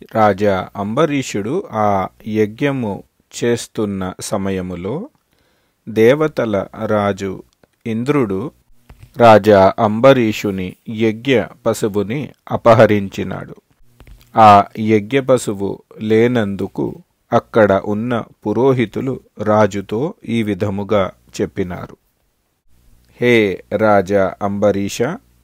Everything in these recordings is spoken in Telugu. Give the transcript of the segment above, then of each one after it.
రాజా అంబరీషుడు ఆ యజ్ఞము చేస్తున్న సమయములో దేవతల రాజు ఇంద్రుడు రాజా అంబరీషుని యజ్ఞ పశువుని అపహరించినాడు ఆ యజ్ఞ పశువు లేనందుకు అక్కడ ఉన్న పురోహితులు రాజుతో ఈ విధముగా చెప్పినారు హే రాజా అంబరీష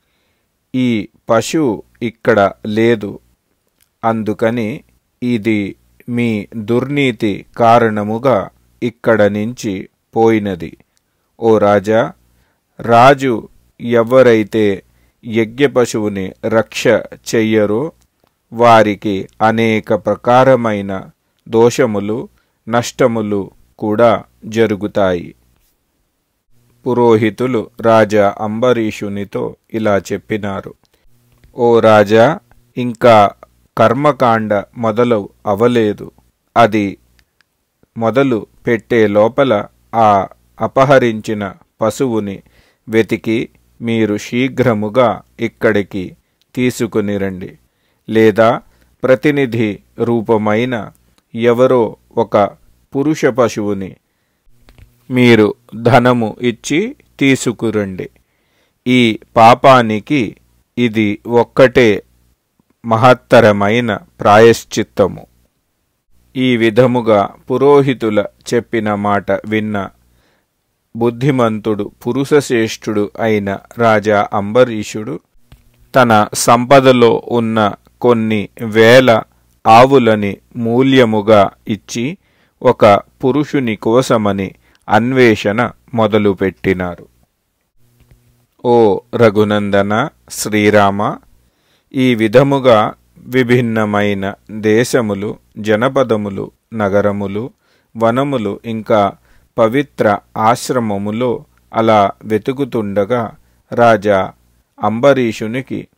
ఈ పశువు ఇక్కడ లేదు అందుకని ఇది మీ దుర్నీతి కారణముగా ఇక్కడ నుంచి పోయినది ఓ రాజా రాజు ఎవరైతే యజ్ఞ పశువుని రక్ష చెయ్యరో వారికి అనేక ప్రకారమైన దోషములు నష్టములు కూడా జరుగుతాయి పురోహితులు రాజా అంబరీషునితో ఇలా చెప్పినారు ఓ రాజా ఇంకా కర్మకాండ మొదలు అవలేదు అది మొదలు పెట్టే లోపల ఆ అపహరించిన పశువుని వెతికి మీరు శీఘ్రముగా ఇక్కడికి తీసుకుని రండి లేదా ప్రతినిధి రూపమైన ఎవరో ఒక పురుష పశువుని మీరు ధనము ఇచ్చి తీసుకురండి ఈ పాపానికి ఇది ఒక్కటే మహత్తరమైన ప్రాయశ్చిత్తము ఈ విధముగా పురోహితుల చెప్పిన మాట విన్న బుద్ధిమంతుడు పురుషశ్రేష్ఠుడు అయిన రాజా అంబరీషుడు తన సంపదలో ఉన్న కొన్ని వేల ఆవులని మూల్యముగా ఇచ్చి ఒక పురుషుని కోసమని అన్వేషణ మొదలుపెట్టినారు ఓ రఘునందన శ్రీరామ ఈ విధముగా విభిన్నమైన దేశములు జనపదములు నగరములు వనములు ఇంకా పవిత్ర ఆశ్రమములో అలా వెతుకుతుండగా రాజా అంబరీషునికి